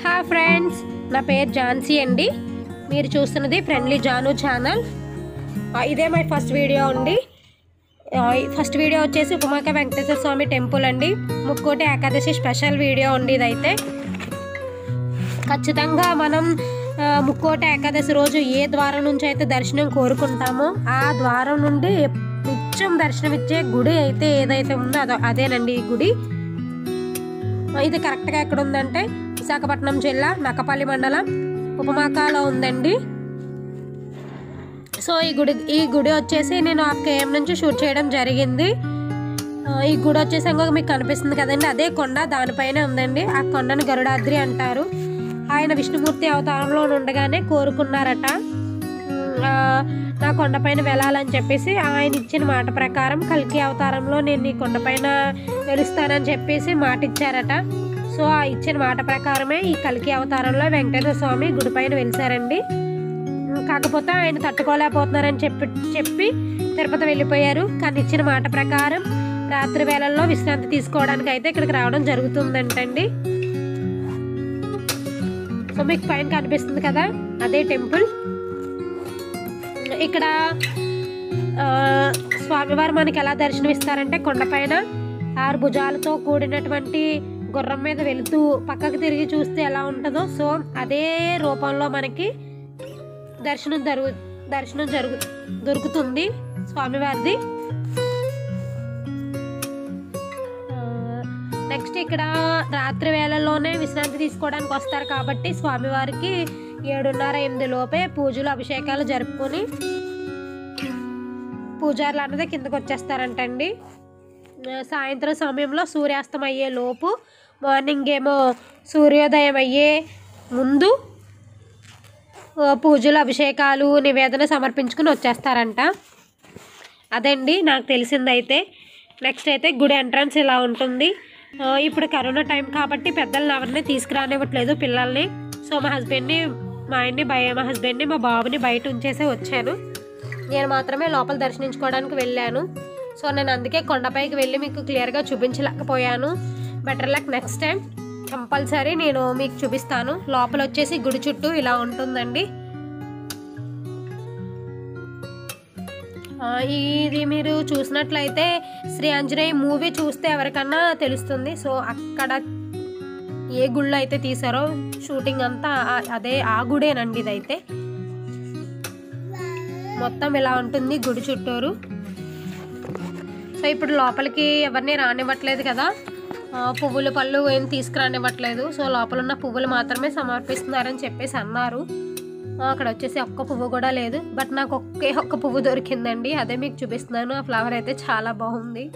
హా ఫ్రెండ్స్ నా పేరు ఝాన్సీ అండి మీరు చూస్తున్నది ఫ్రెండ్లీ జాను ఛానల్ ఆ, ఇదే మై ఫస్ట్ వీడియో అండి ఆ, ఈ ఫస్ట్ వీడియో వచ్చేసి ఉపమాక వెంకటేశ్వర స్వామి టెంపుల్ అండి ముక్కోటి ఏకాదశి స్పెషల్ వీడియో అండి ఇదైతే ఖచ్చితంగా మనం ఆ, ముక్కోటి ఏకాదశి రోజు ఏ ద్వారం నుంచి అయితే దర్శనం కోరుకుంటామో ఆ ద్వారం నుండి నిత్యం దర్శనం ఇచ్చే గుడి అయితే ఏదైతే ఉందో అదో అదేనండి ఈ గుడి ఆ, ఇది కరెక్ట్గా ఎక్కడ ఉందంటే విశాఖపట్నం జిల్లా నక్కపల్లి మండలం ఉపమాకాలో ఉందండి సో ఈ గుడి ఈ గుడి వచ్చేసి నేను హాఫ్ కేఎం నుంచి షూట్ చేయడం జరిగింది ఆ, ఈ గుడి వచ్చేసి ఇంకొక మీకు కనిపిస్తుంది కదండి అదే కొండ దానిపైనే ఉందండి ఆ కొండను గరుడాద్రి అంటారు ఆయన విష్ణుమూర్తి అవతారంలో ఉండగానే కోరుకున్నారట ఉమ్, ఆ, నా కొండపైన వెళ్ళాలని చెప్పేసి ఆయన ఇచ్చిన మాట ప్రకారం కల్కి అవతారంలో నేను ఈ కొండపైన వెలుస్తానని చెప్పేసి మాట ఇచ్చారట సో ఆ ఇచ్చిన మాట ప్రకారమే ఈ కల్కి అవతారంలో వెంకటేశ్వర స్వామి గుడిపైన వెలిసారండి ఉమ్, కాకపోతే ఆయన తట్టుకోలేకపోతున్నారని చెప్పి చెప్పి తిరుపతి వెళ్ళిపోయారు కానీ ఇచ్చిన మాట ప్రకారం రాత్రి వేళల్లో విశ్రాంతి తీసుకోవడానికి అయితే ఇక్కడికి రావడం జరుగుతుందంటండి సో మీకు పైన కనిపిస్తుంది కదా అదే టెంపుల్ ఇక్కడ ఆ, స్వామివారు మనకి ఎలా దర్శనం ఇస్తారంటే కొండపైన ఆరు భుజాలతో కూడినటువంటి గుర్రం మీద వెళుతూ పక్కకు తిరిగి చూస్తే ఎలా ఉంటుందో సో అదే రూపంలో మనకి దర్శనం జరుగు దర్శనం జరుగు దొరుకుతుంది స్వామివారిది నెక్స్ట్ ఇక్కడ రాత్రి వేళల్లోనే విశ్రాంతి తీసుకోవడానికి వస్తారు కాబట్టి స్వామివారికి ఏడున్నర ఎనిమిది లోపే పూజలు అభిషేకాలు జరుపుకొని పూజారులు అన్నది కిందకు వచ్చేస్తారంటండి ఆ, సాయంత్రం సమయంలో సూర్యాస్తం అయ్యే లోపు మార్నింగ్ ఏమో సూర్యోదయం అయ్యే ముందు ఆ, పూజలు అభిషేకాలు నివేదన సమర్పించుకుని వచ్చేస్తారంట అదండి నాకు తెలిసిందైతే నెక్స్ట్ అయితే గుడి ఎంట్రన్స్ ఇలా ఉంటుంది ఆ, ఇప్పుడు కరోనా టైం కాబట్టి పెద్దల్ని ఎవరిని తీసుకురానివ్వట్లేదు పిల్లల్ని సో మా హస్బెండ్ని మా ఆయన్ని బయ మా హస్బెండ్ని మా బాబుని బయట ఉంచేసే వచ్చాను నేను మాత్రమే లోపల దర్శించుకోవడానికి వెళ్ళాను సో నేను అందుకే కొండపైకి వెళ్ళి మీకు క్లియర్గా చూపించలేకపోయాను better luck next time compulsory నేను మీకు చూపిస్తాను లోపల వచ్చేసి గుడి చుట్టూ ఇలా ఉంటుందండి ఆ, ఇది మీరు చూసినట్లయితే శ్రీ ఆంజనేయ మూవీ చూస్తే ఎవరికన్నా తెలుస్తుంది సో అక్కడ ఏ గుళ్ళో అయితే తీసారో షూటింగ్ అంతా ఆ- అదే ఆ గుడేనండి ఇదైతే మొత్తం ఇలా ఉంటుంది గుడి చుట్టూరు సో ఇప్పుడు లోపలికి ఎవరిని రానివ్వట్లేదు కదా ఆ, పువ్వులు పళ్ళు ఏం తీసుకురానివ్వట్లేదు సో లోపల ఉన్న పువ్వులు మాత్రమే సమర్పిస్తున్నారని చెప్పేసి అన్నారు ఆ, అక్కడ వచ్చేసి ఒక్క పువ్వు కూడా లేదు బట్ నాకు ఒకే ఒక్క పువ్వు దొరికిందండి అదే మీకు చూపిస్తున్నాను ఆ ఫ్లవర్ అయితే చాలా బాగుంది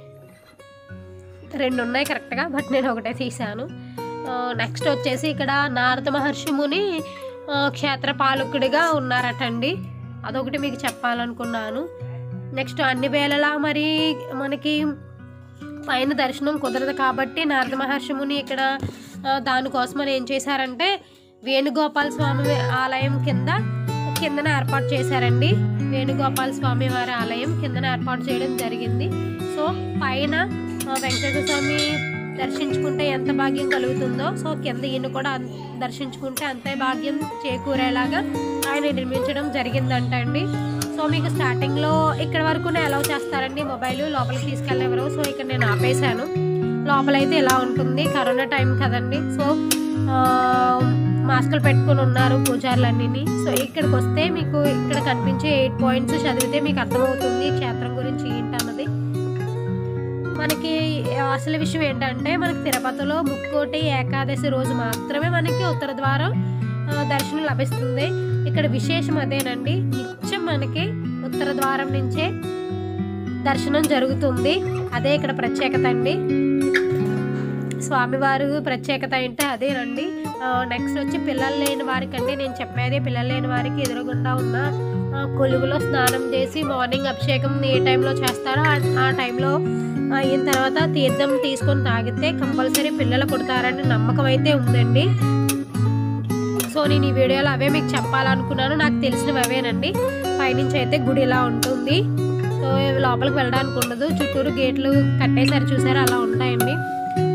రెండు ఉన్నాయి కరెక్ట్గా బట్ నేను ఒకటే తీశాను నెక్స్ట్ వచ్చేసి ఇక్కడ నారద మహర్షి ముని ఆ, క్షేత్రపాలకుడిగా ఉన్నారటండి అదొకటి మీకు చెప్పాలనుకున్నాను నెక్స్ట్ అన్ని వేళలా మరి మనకి పైన దర్శనం కుదరదు కాబట్టి నారద మహర్షి ముని ఇక్కడ ఆ, దానికోసమని ఏం చేశారంటే వేణుగోపాల స్వామి ఆలయం కింద కిందన ఏర్పాటు చేశారండి వేణుగోపాల స్వామి వారి ఆలయం కిందన ఏర్పాటు చేయడం జరిగింది సో పైన ఆ, వెంకటేశ్వర స్వామి దర్శించుకుంటే ఎంత భాగ్యం కలుగుతుందో సో కింద ఈయన కూడా అన్- దర్శించుకుంటే అంతే భాగ్యం చేకూరేలాగా ఆయన నిర్మించడం జరిగిందంట అండి సో మీకు స్టార్టింగ్లో ఇక్కడ వరకు అలౌ చేస్తారండి మొబైల్ లోపలికి తీసుకెళ్ళేవారు సో ఇక్కడ నేను ఆపేశాను లోపలైతే ఇలా ఉంటుంది కరోనా టైం కదండి సో ఆ, మాస్కులు పెట్టుకుని ఉన్నారు పూజారులన్నీ సో ఇక్కడికి వస్తే మీకు ఇక్కడ కనిపించే ఎయిట్ పాయింట్స్ చదివితే మీకు అర్థమవుతుంది ఈ క్షేత్రం గురించి ఏంటన్నది మనకి అసలు విషయం ఏంటంటే మనకి తిరుపతిలో ముక్కోటి ఏకాదశి రోజు మాత్రమే మనకి ఉత్తర ద్వారం ఆ, దర్శనం లభిస్తుంది ఇక్కడ విశేషం అదేనండి నిత్యం మనకి ఉత్తర ద్వారం నుంచే దర్శనం జరుగుతుంది అదే ఇక్కడ ప్రత్యేకత అండి స్వామివారు ప్రత్యేకత అంటే అదేనండి నెక్స్ట్ వచ్చి పిల్లలు లేని వారికి అండి నేను చెప్పేది పిల్లలు లేని వారికి ఎదురుగుండా ఉన్న ఆ, కొలువులో స్నానం చేసి మార్నింగ్ అభిషేకం ఏ టైంలో చేస్తారో ఆ- ఆ టైంలో అయిన తర్వాత తీర్థం తీసుకొని తాగితే కంపల్సరీ పిల్లలు పుడతారని నమ్మకం అయితే ఉందండి సో నేను ఈ వీడియోలో అవే మీకు చెప్పాలనుకున్నాను నాకు తెలిసినవి అవేనండి పైనుంచి అయితే గుడి ఇలా ఉంటుంది సో లోపలికి వెళ్ళడానికి ఉండదు చుట్టూరు గేట్లు కట్టేసారు చూసారు అలా ఉంటాయండి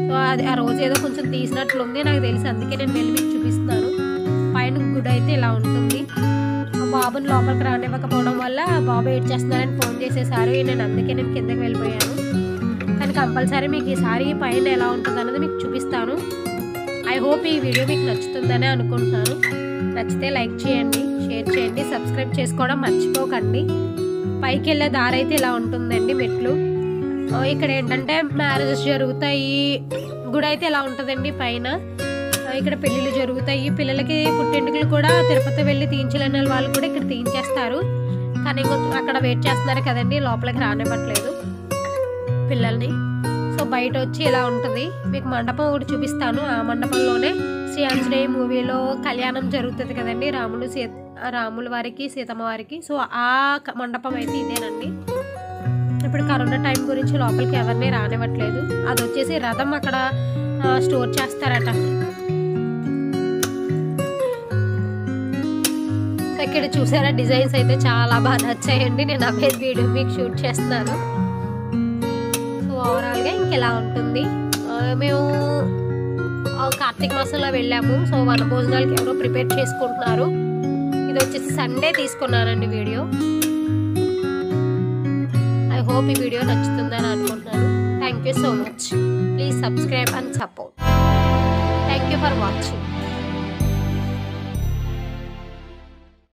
సో అది ఆ రోజు ఏదో కొంచెం తీసినట్లుంది నాకు తెలిసి అందుకే నేను వెళ్ళి మీకు చూపిస్తున్నాను పైన గుడి అయితే ఇలా ఉంటుంది మా బాబుని లోపలికి రానివ్వకపోవడం వల్ల బాబు ఏడ్ చేస్తున్నారని ఫోన్ చేసేసారు నేను అందుకే నేను కిందకి వెళ్ళిపోయాను కానీ కంపల్సరీ మీకు ఈసారి పైన ఎలా ఉంటుంది అన్నది మీకు చూపిస్తాను ఐ హోప్ ఈ వీడియో మీకు నచ్చుతుందని అనుకుంటున్నాను నచ్చితే లైక్ చేయండి షేర్ చేయండి సబ్స్క్రైబ్ చేసుకోవడం మర్చిపోకండి పైకి వెళ్ళే దారి అయితే ఇలా ఉంటుందండి మెట్లు ఆ, ఇక్కడ ఏంటంటే మ్యారేజెస్ జరుగుతాయి గుడి అయితే ఇలా ఉంటుందండి పైన ఆ, ఇక్కడ పెళ్ళిళ్ళు జరుగుతాయి పిల్లలకి పుట్టింటికలు కూడా తిరుపతి వెళ్ళి తీయించలేని వాళ్ళు కూడా ఇక్కడ తీయించేస్తారు కానీ ఇంకో అక్కడ వెయిట్ చేస్తున్నారు కదండి లోపలికి రానివ్వట్లేదు పిల్లల్ని సో బయట వచ్చి ఇలా ఉంటుంది మీకు మండపం ఒకటి చూపిస్తాను ఆ మండపంలోనే శ్రీ ఆంజనేయ మూవీలో కళ్యాణం జరుగుతుంది కదండి రాముడు సీత రాముల వారికి సీతమ్మ వారికి సో ఆ క- మండపం అయితే ఇదేనండి ఇప్పుడు కరోనా టైం గురించి లోపలికి ఎవరిని రానివ్వట్లేదు అది వచ్చేసి రథం అక్కడ ఆ, స్టోర్ చేస్తారట సో ఇక్కడ చూసారా డిజైన్స్ అయితే చాలా బాగా నచ్చాయండి నేను అవే వీడియో మీకు షూట్ చేస్తున్నాను సో ఓవరాల్గా ఇంకెలా ఉంటుంది ఆ, మేము ఆ, కార్తీక మాసంలో వెళ్ళాము సో వన భోజనాలకి ఎవరో ప్రిపేర్ చేసుకుంటున్నారు ఇది వచ్చేసి సండే తీసుకున్నానండి వీడియో ఐ హోప్ ఈ వీడియో నచ్చుతుందని అనుకుంటున్నాను thank you so much please subscribe and support thank you for watching